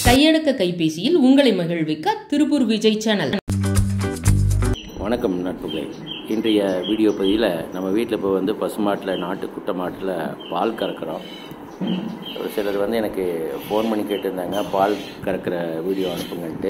கையடக்க கைபேசியில் உங்களை மகிழ்விக்க திருப்பூர் விஜய் சேனல் வணக்கம் நட்புகளே இன்றைய வீடியோ பதிவில் நம்ம வீட்டில் இப்போ வந்து பசுமாட்டில் நாட்டு குட்டை மாட்டில் பால் கறக்கிறோம் ஒரு சிலர் வந்து எனக்கு ஃபோன் பண்ணி கேட்டிருந்தாங்க பால் கறக்கிற வீடியோ அனுப்புங்கன்ட்டு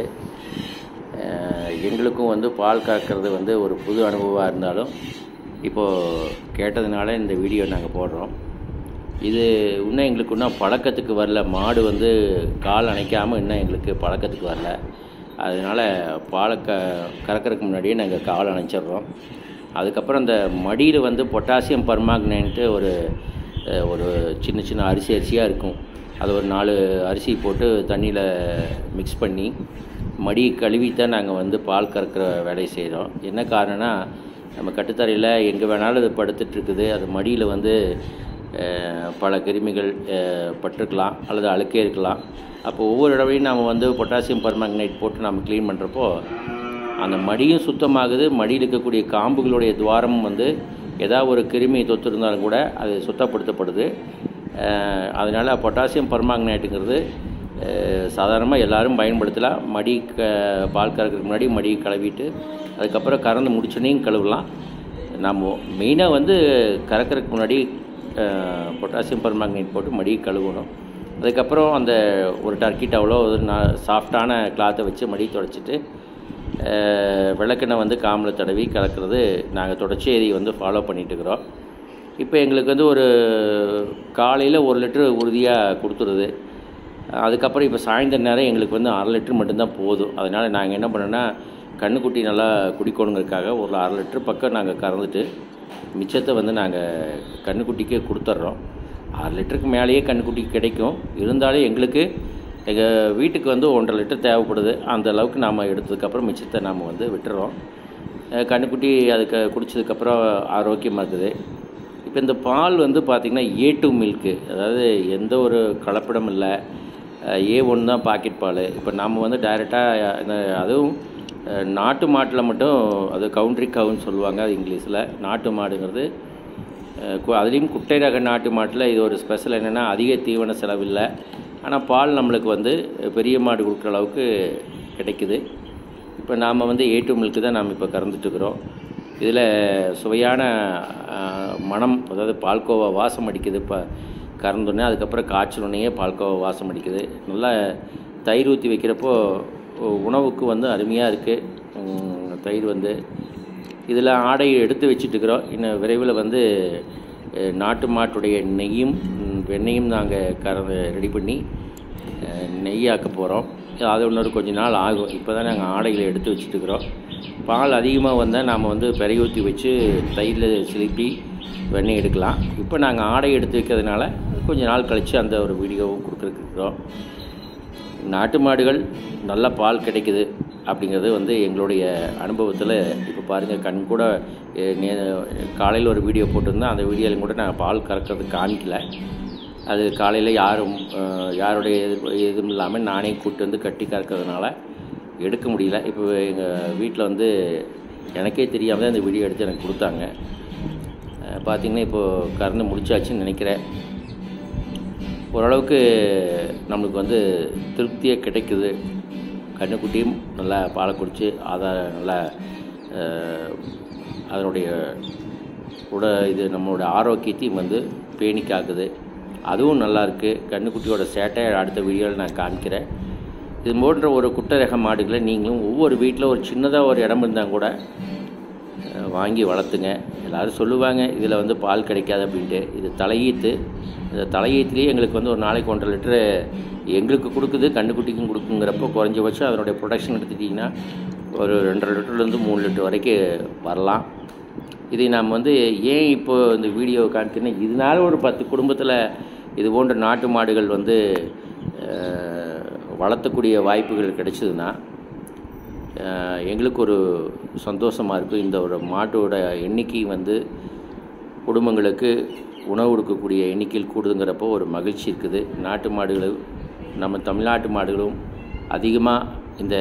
அஹ், எங்களுக்கும் வந்து பால் கறக்கிறது வந்து ஒரு புது அனுபவமாக இருந்தாலும் இப்போது கேட்டதுனால இந்த வீடியோ நாங்கள் போடுறோோம் இது இன்னும் எங்களுக்கு இன்னும் பழக்கத்துக்கு வரல மாடு வந்து கால் அணைக்காமல் இன்னும் எங்களுக்கு பழக்கத்துக்கு வரல அதனால் பாலை க கறக்கறதுக்கு முன்னாடியே நாங்கள் கால் அணைச்சிடுறோம் அதுக்கப்புறம் இந்த மடியில் வந்து பொட்டாசியம் பர்மாக்னேன்ட்டு ஒரு அஹ், ஒரு சின்ன சின்ன அரிசி அரிசியாக இருக்கும் அது ஒரு நாலு அரிசி போட்டு தண்ணியில் மிக்ஸ் பண்ணி மடி கழுவி தான் நாங்கள் வந்து பால் கறக்கிற வேலையை செய்கிறோம் என்ன காரணம்னா நம்ம கட்டுத்தரையில் எங்கே வேணாலும் அது படுத்துட்டு இருக்குது அது மடியில் வந்து அஹ், பல கிருமிகள் அஹ், பட்டிருக்கலாம் அல்லது அழுக்கே இருக்கலாம் அப்போ ஒவ்வொரு தடவையும் நாம் வந்து பொட்டாசியம் பர்மாங்கனேட் போட்டு நம்ம க்ளீன் பண்ணுறப்போ அந்த மடியும் சுத்தமாகுது மடியில் இருக்கக்கூடிய காம்புகளுடைய துவாரமும் வந்து ஏதாவது ஒரு கிருமி தொத்து இருந்தாலும் கூட அது சுத்தப்படுத்தப்படுது அஹ், அதனால் பொட்டாசியம் பர்மாங்கனேட்டுங்கிறது சாதாரணமாக எல்லாரும் பயன்படுத்தலாம் மடி க பால் கறக்கிறதுக்கு முன்னாடி மடி கழுவிட்டு அதுக்கப்புறம் கறந்து முடிச்சோன்னையும் கழுவலாம் நம்ம மெயினாக வந்து கறக்கிறதுக்கு முன்னாடி பொட்டாசியம் பர்மாங்கனேட் போட்டு மடி கழுவணும் அதுக்கப்புறம் அந்த ஒரு டர்க்கி டவலோ ஒரு நான் சாஃப்டான கிளாத்தை வச்சு மடி துடைச்சிட்டு விளக்கெண்ணெய் வந்து காமில் தடவி கலக்கிறது நாங்கள் தொடர்ச்சியை வந்து ஃபாலோ பண்ணிகிட்ருக்குறோம் இப்போ எங்களுக்கு வந்து ஒரு காலையில் ஒரு லிட்டரு உறுதியாக கொடுத்துருது அதுக்கப்புறம் இப்போ சாயந்தர நேரம் எங்களுக்கு வந்து அரை லிட்டர் மட்டும்தான் போதும் அதனால் நாங்கள் என்ன பண்ணோன்னா கண்ணுக்குட்டி நல்லா குடிக்கணுங்கிறதுக்காக ஒரு அரை லிட்டர் பக்கம் நாங்கள் கறந்துட்டு மிச்சத்தை வந்து நாங்கள் கண்ணுக்குட்டிக்கே கொடுத்துட்றோம் அரை லிட்டருக்கு மேலேயே கண்ணுக்குட்டி கிடைக்கும் இருந்தாலும் எங்களுக்கு எங்கள் வீட்டுக்கு வந்து ஒன்றரை லிட்டர் தேவைப்படுது அந்த அளவுக்கு நாம் எடுத்ததுக்கப்புறம் மிச்சத்தை நாம் வந்து விட்டுறோம் அஹ் கண்ணுக்குட்டி அதுக்கு குடித்ததுக்கப்புறம் ஆரோக்கியமாக இருக்குது இப்போ இந்த பால் வந்து பார்த்திங்கன்னா ஏ டூ மில்க்கு அதாவது எந்த ஒரு கலப்படம் இல்லை ஏ ஒன்று தான் பாக்கெட் பால் இப்போ நம்ம வந்து டைரெக்டாக அதுவும் அஹ், நாட்டு மாட்டில் மட்டும் அது கவுண்ட்ரி கவுன்னு சொல்லுவாங்க அது இங்கிலீஷில் நாட்டு மாடுங்கிறது அஹ், கு- அதுலேயும் குட்டை ரக நாட்டு மாட்டில் இது ஒரு ஸ்பெஷல் என்னென்னா அதிக தீவன செலவில்லை ஆனால் பால் நம்மளுக்கு வந்து பெரிய மாடு கொடுக்குற அளவுக்கு கிடைக்குது இப்போ நாம் வந்து ஏ டூ மில்க்கு தான் நாம் இப்போ கறந்துட்டுருக்குறோம் இதில் சுவையான அஹ், மணம் அதாவது பால்கோவா வாசம் அடிக்குது இப்போ கறந்தோடனே அதுக்கப்புறம் காய்ச்சலோடனே பால்கோவா வாசம் அடிக்குது நல்லா தயிர் ஊற்றி வைக்கிறப்போ உ- உணவுக்கு வந்து அருமையாக இருக்குது தயிர் வந்து இதில் ஆடையை எடுத்து வச்சுட்டுருக்குறோம் இன்னும் விரைவில் வந்து அஹ், நாட்டு மாட்டுடைய நெய்யும் ம், வெண்ணெயும் நாங்கள் கற ரெடி பண்ணி அஹ், நெய்யாக்க போகிறோம் அது இன்னொரு கொஞ்ச நாள் ஆகும் இப்போ தான் நாங்கள் ஆடைகளை எடுத்து வச்சுட்டுருக்குறோம் பால் அதிகமாக வந்தால் நாம் வந்து பெரிய ஊற்றி வச்சு தயிரில் சிலுப்பி வெண்ணெய் எடுக்கலாம் இப்போ நாங்கள் ஆடை எடுத்து வைக்கிறதுனால கொஞ்ச நாள் கழித்து அந்த ஒரு வீடியோவும் கொடுக்குறோம் நாட்டு மாடுகள் நல்ல பால் கிடைக்குது அப்படிங்கிறது வந்து எங்களுடைய அனுபவத்தில் இப்போ பாருங்கள் கண் கூட அஹ், நே காலையில் ஒரு வீடியோ போட்டிருந்தேன் அந்த வீடியோலையும் கூட நான் பால் கறக்கிறது காமிக்கல அது காலையில் யாரும் அஹ், யாருடைய எதிர்ப்பு எதுவும் இல்லாமல் நானே கூப்பிட்டு வந்து கட்டி கறக்கிறதுனால எடுக்க முடியல இப்போ எங்கள் வீட்டில் வந்து எனக்கே தெரியாமல் தான் இந்த வீடியோ எடுத்து எனக்கு கொடுத்தாங்க அஹ், பார்த்தீங்கன்னா இப்போது கறந்து முடிச்சாச்சுன்னு நினைக்கிறேன் ஓரளவுக்கு நம்மளுக்கு வந்து திருப்தியாக கிடைக்குது கண்ணுக்குட்டியும் நல்லா பாலை குடித்து அதை நல்லா அஹ், அதனுடைய உட இது நம்மளோட ஆரோக்கியத்தையும் வந்து பேணி காக்குது அதுவும் நல்லா இருக்குது கண்ணுக்குட்டியோட சேட்டை அடுத்த வீடியோவில் நான் காமிக்கிறேன் இது போன்ற ஒரு குட்டை ரக மாடுகளை நீங்களும் ஒவ்வொரு வீட்டில் ஒரு சின்னதாக ஒரு இடம் இருந்தால் கூட அஹ், வாங்கி வளர்த்துங்க எல்லோரும் சொல்லுவாங்க இதில் வந்து பால் கிடைக்காது அப்படின்ட்டு இது தலையீத்து இந்த தலையீத்துலேயே எங்களுக்கு வந்து ஒரு நாளைக்கு ஒன்றரை லிட்டரு எங்களுக்கு கொடுக்குது கண்ணுக்குட்டிக்கும் கொடுக்குங்கிறப்போ குறைஞ்சபட்சம் அதனுடைய ப்ரொடக்ஷன் எடுத்துட்டிங்கன்னா ஒரு ரெண்டரை லிட்டர்லேருந்து மூணு லிட்டர் வரைக்கும் வரலாம் இதை நாம் வந்து ஏன் இப்போ இந்த வீடியோ காமிக்கிறேன்னா இதனால ஒரு பத்து குடும்பத்தில் இது போன்ற நாட்டு மாடுகள் வந்து அஹ், வளர்த்தக்கூடிய வாய்ப்புகள் கிடைச்சதுன்னா அஹ், எங்களுக்கு ஒரு சந்தோஷமாக இருக்கும் இந்த ஒரு மாட்டோட எண்ணிக்கை வந்து குடும்பங்களுக்கு உணவு கொடுக்கக்கூடிய எண்ணிக்கையில் கூடுதுங்கிறப்போ ஒரு மகிழ்ச்சி இருக்குது நாட்டு மாடுகள் நம்ம தமிழ்நாட்டு மாடுகளும் அதிகமாக இந்த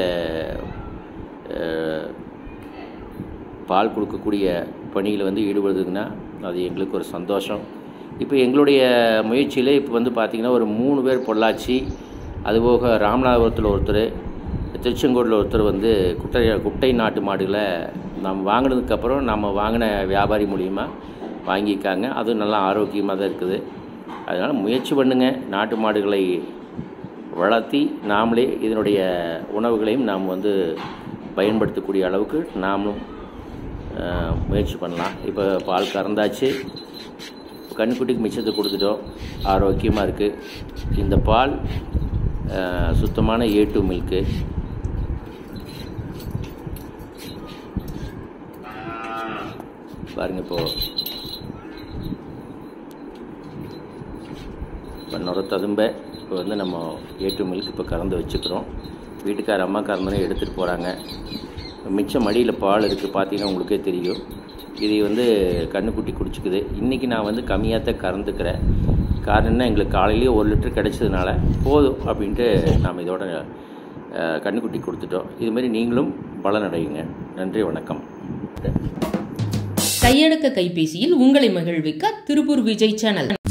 அஹ், பால் கொடுக்கக்கூடிய பணியில் வந்து ஈடுபடுதுங்கன்னா அது எங்களுக்கு ஒரு சந்தோஷம் இப்போ எங்களுடைய முயற்சியில் இப்போ வந்து பார்த்திங்கன்னா ஒரு மூணு பேர் பொள்ளாச்சி அதுபோக ராமநாதபுரத்தில் ஒருத்தர் திருச்செங்கோடில் ஒருத்தர் வந்து குட்டை குட்டை நாட்டு மாடுகளை நாம் வாங்கினதுக்கப்புறம் நம்ம வாங்கின வியாபாரி மூலியமாக வாங்கியிருக்காங்க அதுவும் நல்லா ஆரோக்கியமாக தான் இருக்குது அதனால் முயற்சி பண்ணுங்கள் நாட்டு மாடுகளை வளர்த்தி நாமளே இதனுடைய உணவுகளையும் நாம் வந்து பயன்படுத்தக்கூடிய அளவுக்கு நாமளும் அஹ், முயற்சி பண்ணலாம் இப்போ பால் கறந்தாச்சு கண்ணுக்குட்டிக்கு மிச்சத்தை கொடுத்துட்டோம் ஆரோக்கியமாக இருக்குது இந்த பால் அஹ், சுத்தமான ஏ டூ மில்க்கு பாருங்க இப்போ இப்போ நுர ததும்ப இப்போ வந்து நம்ம ஏ டூ மில்க் இப்போ கறந்து வச்சுக்கிறோம் வீட்டுக்கார அம்மா கறந்தனே எடுத்துகிட்டு போகிறாங்க மிச்சம் மடியில் பால் இருக்குது பார்த்தீங்கன்னா உங்களுக்கே தெரியும் இதை வந்து கண்ணுக்குட்டி குடிச்சிக்குது இன்றைக்கி நான் வந்து கம்மியாக தான் கறந்துக்கிறேன் காரணம் என்ன எங்களுக்கு காலையிலேயே ஒரு லிட்டர் கிடைச்சதுனால போதும் அப்படின்ட்டு நாம் இதோட அஹ், கண்ணுக்குட்டி கொடுத்துட்டோம் இதுமாரி நீங்களும் பலனடையுங்க நன்றி வணக்கம் கையடக்க கைபேசியில் உங்களை மகிழ்விக்க திருப்பூர் விஜய் சேனல்